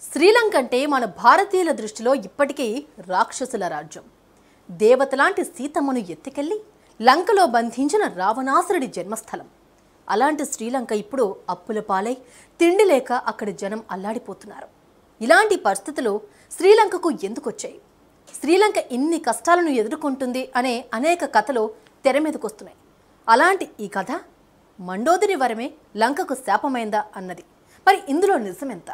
శ్రీలంక అంటే మన భారతీయుల దృష్టిలో ఇప్పటికీ రాక్షసుల రాజ్యం దేవతలాంటి సీతమ్మను ఎత్తుకెళ్లి లంకలో బంధించిన రావణాసురుడి జన్మస్థలం అలాంటి శ్రీలంక ఇప్పుడు అప్పుల పాలై తిండి లేక అక్కడి జనం అల్లాడిపోతున్నారు ఇలాంటి పరిస్థితులు శ్రీలంకకు ఎందుకు వచ్చాయి శ్రీలంక ఇన్ని కష్టాలను ఎదుర్కొంటుంది అనే అనేక కథలు తెర మీదకొస్తున్నాయి అలాంటి ఈ కథ మండోదరి వరమే లంకకు శాపమైందా అన్నది మరి ఇందులో నిజమెంత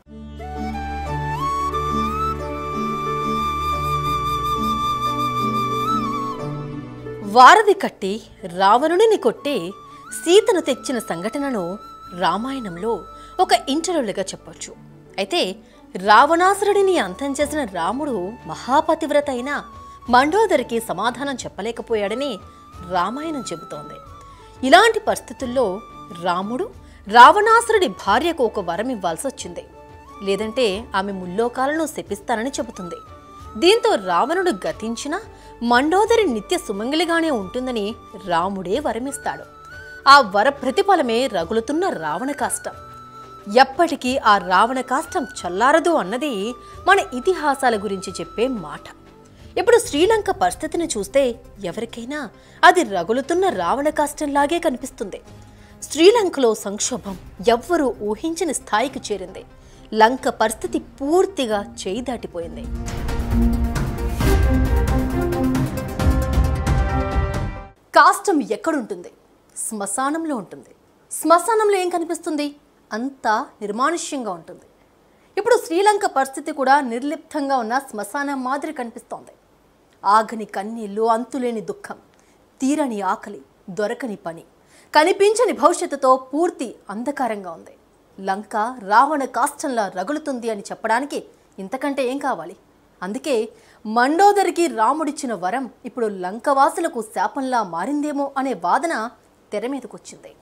వారధి కట్టి రావణుడిని కొట్టి సీతను తెచ్చిన సంఘటనను రామాయణంలో ఒక ఇంటర్వ్యూలుగా చెప్పొచ్చు అయితే రావణాసురుడిని అంతం చేసిన రాముడు మహాపతివ్రత అయినా మండోదరికి సమాధానం చెప్పలేకపోయాడని రామాయణం చెబుతోంది ఇలాంటి పరిస్థితుల్లో రాముడు రావణాసురుడి భార్యకు ఒక వరం ఇవ్వాల్సి వచ్చింది లేదంటే ఆమె ముల్లోకాలను శపిస్తానని చెబుతుంది దీంతో రావణుడు గతించిన మండోదరి నిత్య సుమంగలిగానే ఉంటుందని రాముడే వరమిస్తాడు ఆ వర ప్రతిఫలమే రగులుతున్న రావణ కాష్టం ఎప్పటికీ ఆ రావణ కాష్టం చల్లారదు అన్నది మన ఇతిహాసాల గురించి చెప్పే మాట ఇప్పుడు శ్రీలంక పరిస్థితిని చూస్తే ఎవరికైనా అది రగులుతున్న రావణ కాష్టంలాగే కనిపిస్తుంది శ్రీలంకలో సంక్షోభం ఎవ్వరూ ఊహించని స్థాయికి చేరింది లంక పరిస్థితి పూర్తిగా చేయి దాటిపోయింది కాష్టం ఎక్కడుంటుంది శ్మశానంలో ఉంటుంది శ్మశానంలో ఏం కనిపిస్తుంది అంతా నిర్మానుష్యంగా ఉంటుంది ఇప్పుడు శ్రీలంక పరిస్థితి కూడా నిర్లిప్తంగా ఉన్న శ్మశానం మాదిరి కనిపిస్తోంది ఆగని కన్నీళ్లు అంతులేని దుఃఖం తీరని ఆకలి దొరకని పని కనిపించని భవిష్యత్తుతో పూర్తి అంధకారంగా ఉంది లంక రావణ కాష్టంలా రగులుతుంది అని చెప్పడానికి ఇంతకంటే ఏం కావాలి అందుకే మండోదరికి రాముడిచ్చిన వరం ఇప్పుడు లంకవాసులకు శాపంలా మారిందేమో అనే వాదన తెర మీదకొచ్చింది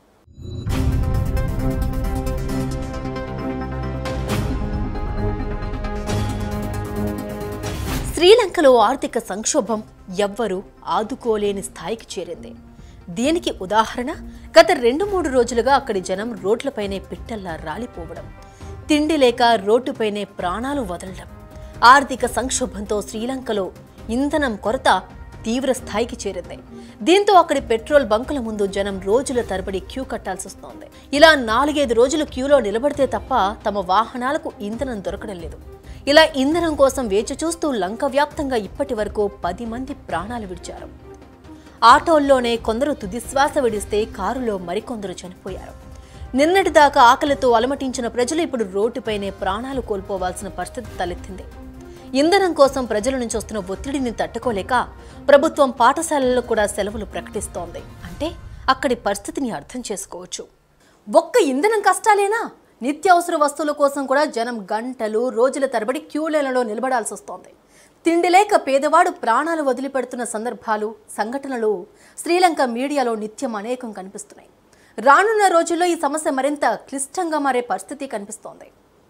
శ్రీలంకలో ఆర్థిక సంక్షోభం ఎవ్వరూ ఆదుకోలేని స్థాయికి చేరింది దీనికి ఉదాహరణ గత రెండు మూడు రోజులుగా అక్కడి జనం రోడ్లపైనే పిట్టల్లా రాలిపోవడం తిండి లేక రోడ్డుపైనే ప్రాణాలు వదలడం ఆర్థిక సంక్షోభంతో శ్రీలంకలో ఇంధనం కొరత తీవ్ర స్థాయికి చేరింది దీంతో అక్కడి పెట్రోల్ బంకుల ముందు జనం రోజుల తరబడి క్యూ కట్టాల్సి వస్తోంది ఇలా నాలుగైదు రోజులు క్యూలో నిలబడితే తప్ప తమ వాహనాలకు ఇంధనం దొరకడం లేదు ఇలా ఇంధనం కోసం వేచి చూస్తూ లంక వ్యాప్తంగా ఇప్పటి వరకు పది మంది ప్రాణాలు విడిచారు ఆటోల్లోనే కొందరు తుదిశ్వాస విడిస్తే కారులో మరికొందరు చనిపోయారు నిన్నటిదాకా ఆకలితో అలమటించిన ప్రజలు ఇప్పుడు రోడ్డుపైనే ప్రాణాలు కోల్పోవాల్సిన పరిస్థితి తలెత్తింది ఇంధనం కోసం ప్రజల నుంచి వస్తున్న ఒత్తిడిని తట్టుకోలేక ప్రభుత్వం పాఠశాలల్లో కూడా సెలవులు ప్రకటిస్తోంది అంటే అక్కడి పరిస్థితిని అర్థం చేసుకోవచ్చు ఒక్క ఇంధనం కష్టాలేనా నిత్యావసర వస్తువుల కోసం కూడా జనం గంటలు రోజుల తరబడి క్యూలైన్లలో నిలబడాల్సి వస్తోంది తిండి లేక పేదవాడు ప్రాణాలు వదిలిపెడుతున్న సందర్భాలు సంఘటనలు శ్రీలంక మీడియాలో నిత్యం అనేకం కనిపిస్తున్నాయి రానున్న రోజుల్లో ఈ సమస్య మరింత క్లిష్టంగా మారే పరిస్థితి కనిపిస్తోంది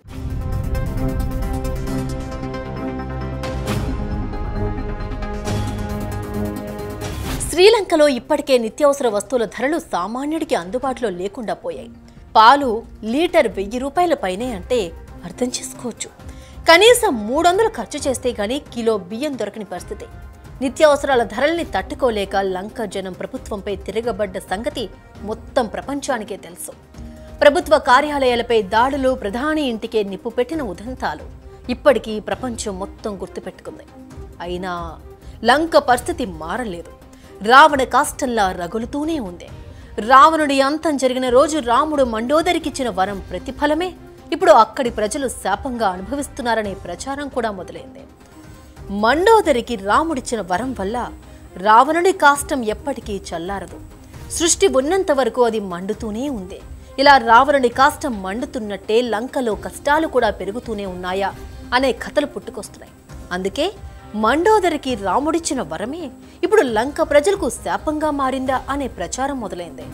శ్రీలంకలో ఇప్పటికే నిత్యావసర వస్తువుల ధరలు సామాన్యుడికి అందుబాటులో లేకుండా పోయాయి పాలు లీటర్ వెయ్యి రూపాయల పైనే అంటే అర్థం చేసుకోవచ్చు కనీసం మూడు వందలు ఖర్చు చేస్తే గానీ కిలో బియ్యం దొరకని పరిస్థితి నిత్యావసరాల ధరల్ని తట్టుకోలేక లంక జనం ప్రభుత్వంపై తిరగబడ్డ సంగతి మొత్తం ప్రపంచానికే తెలుసు ప్రభుత్వ కార్యాలయాలపై దాడులు ప్రధాని ఇంటికే నిప్పు పెట్టిన ఉదంతాలు ఇప్పటికీ ప్రపంచం మొత్తం గుర్తుపెట్టుకుంది అయినా లంక పరిస్థితి మారలేదు రావణ కాష్టంలా రగులుతూనే ఉంది రావణుడి అంతం జరిగిన రోజు రాముడు మండోదరికిచ్చిన వరం ప్రతిఫలమే ఇప్పుడు అక్కడి ప్రజలు శాపంగా అనుభవిస్తున్నారనే ప్రచారం కూడా మొదలైంది మండోదరికి రాముడిచ్చిన వరం వల్ల రావణుడి కాష్టం ఎప్పటికీ చల్లారదు సృష్టి ఉన్నంత వరకు అది మండుతూనే ఉంది ఇలా రావణుడి కాష్టం మండుతున్నట్టే లంకలో కష్టాలు కూడా పెరుగుతూనే ఉన్నాయా అనే కథలు పుట్టుకొస్తున్నాయి అందుకే మండోదరికి రాముడిచ్చిన వరమే ఇప్పుడు లంక ప్రజలకు శాపంగా మారిందా అనే ప్రచారం మొదలైంది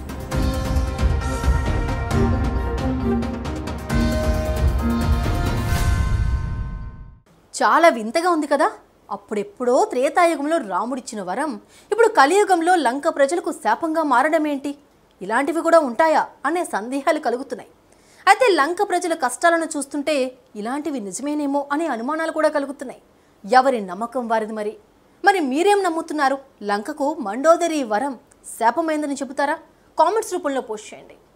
చాలా వింతగా ఉంది కదా అప్పుడెప్పుడో త్రేతాయుగంలో రాముడిచ్చిన వరం ఇప్పుడు కలియుగంలో లంక ప్రజలకు శాపంగా మారడం ఏంటి ఇలాంటివి కూడా ఉంటాయా అనే సందేహాలు కలుగుతున్నాయి అయితే లంక ప్రజల కష్టాలను చూస్తుంటే ఇలాంటివి నిజమేనేమో అనే అనుమానాలు కూడా కలుగుతున్నాయి ఎవరి నమ్మకం వారిది మరి మరి మీరేం నమ్ముతున్నారు లంకకు మండోదరి వరం శాపమైందని చెబుతారా కామెంట్స్ రూపంలో పోస్ట్ చేయండి